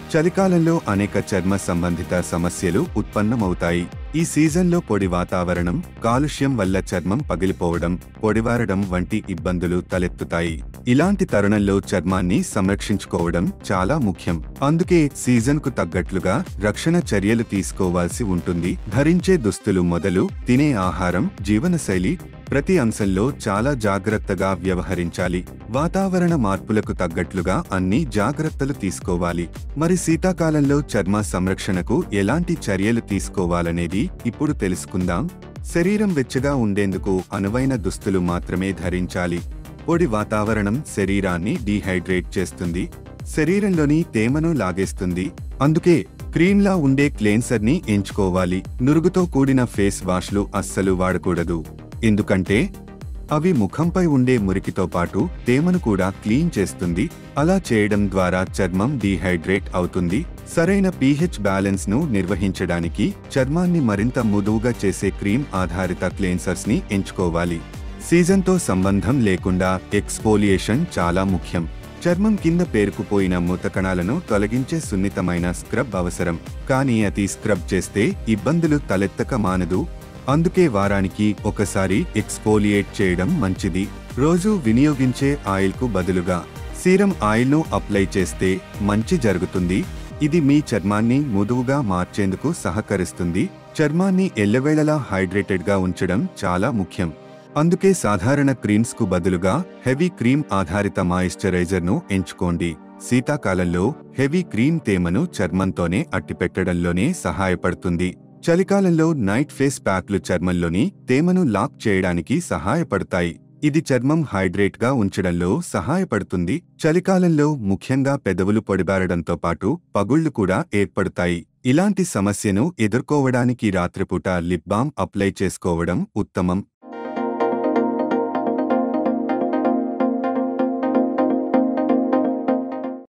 చలికాలంలో అనేక చర్మ సంబంధిత సమస్యలు ఉత్పన్నమవుతాయి ఈ సీజన్లో పొడి వాతావరణం కాలుష్యం వల్ల చర్మం పగిలిపోవడం పొడివారడం వంటి ఇబ్బందులు తలెత్తుతాయి ఇలాంటి తరుణంలో చర్మాన్ని సంరక్షించుకోవడం చాలా ముఖ్యం అందుకే సీజన్కు తగ్గట్లుగా రక్షణ చర్యలు తీసుకోవాల్సి ఉంటుంది ధరించే దుస్తులు మొదలు తినే ఆహారం జీవనశైలి ప్రతి అంశంలో చాలా జాగ్రత్తగా వ్యవహరించాలి వాతావరణ మార్పులకు తగ్గట్లుగా అన్ని జాగ్రత్తలు తీసుకోవాలి మరి శీతాకాలంలో చర్మ సంరక్షణకు ఎలాంటి చర్యలు తీసుకోవాలనేది ఇప్పుడు తెలుసుకుందాం శరీరం వెచ్చగా ఉండేందుకు అనువైన దుస్తులు మాత్రమే ధరించాలి పొడి వాతావరణం శరీరాన్ని డీహైడ్రేట్ చేస్తుంది శరీరంలోని తేమను లాగేస్తుంది అందుకే క్రీమ్లా ఉండే క్లెన్సర్ ని ఎంచుకోవాలి నురుగుతో కూడిన ఫేస్ వాష్లు అస్సలు వాడకూడదు ఎందుకంటే అవి ముఖంపై ఉండే మురికితో పాటు తేమను కూడా క్లీన్ చేస్తుంది అలా చేయడం ద్వారా చర్మం డీహైడ్రేట్ అవుతుంది సరైన పీహెచ్ బ్యాలెన్స్ ను నిర్వహించడానికి చర్మాన్ని మరింత మృదువుగా చేసే క్రీమ్ ఆధారిత క్లెన్సర్స్ ని ఎంచుకోవాలి సీజన్తో సంబంధం లేకుండా ఎక్స్పోలియేషన్ చాలా ముఖ్యం చర్మం కింద పేరుకుపోయిన మూతకణాలను తొలగించే సున్నితమైన స్క్రబ్ అవసరం కానీ అతి స్క్రబ్ చేస్తే ఇబ్బందులు తలెత్తక మానదు అందుకే వారానికి ఒకసారి ఎక్స్పోలియేట్ చేయడం మంచిది రోజు వినియోగించే ఆయిల్కు బదులుగా సీరం ఆయిల్ను అప్లై చేస్తే మంచి జరుగుతుంది ఇది మీ చర్మాన్ని మృదువుగా మార్చేందుకు సహకరిస్తుంది చర్మాన్ని ఎల్లవేళలా హైడ్రేటెడ్గా ఉంచడం చాలా ముఖ్యం అందుకే సాధారణ క్రీమ్స్ కు బదులుగా హెవీ క్రీమ్ ఆధారిత మాయిశ్చరైజర్ను ఎంచుకోండి శీతాకాలంలో హెవీ క్రీమ్ తేమను చర్మంతోనే అట్టిపెట్టడంలోనే సహాయపడుతుంది చలికాలంలో నైట్ ఫేస్ ప్యాక్లు చర్మంలోని తేమను లాక్ చేయడానికి సహాయపడతాయి ఇది చర్మం హైడ్రేట్ గా ఉంచడంలో సహాయపడుతుంది చలికాలంలో ముఖ్యంగా పెదవులు పొడిబారడంతో పాటు పగుళ్లు కూడా ఏర్పడతాయి ఇలాంటి సమస్యను ఎదుర్కోవడానికి రాత్రిపూట లిప్ బామ్ అప్లై చేసుకోవడం ఉత్తమం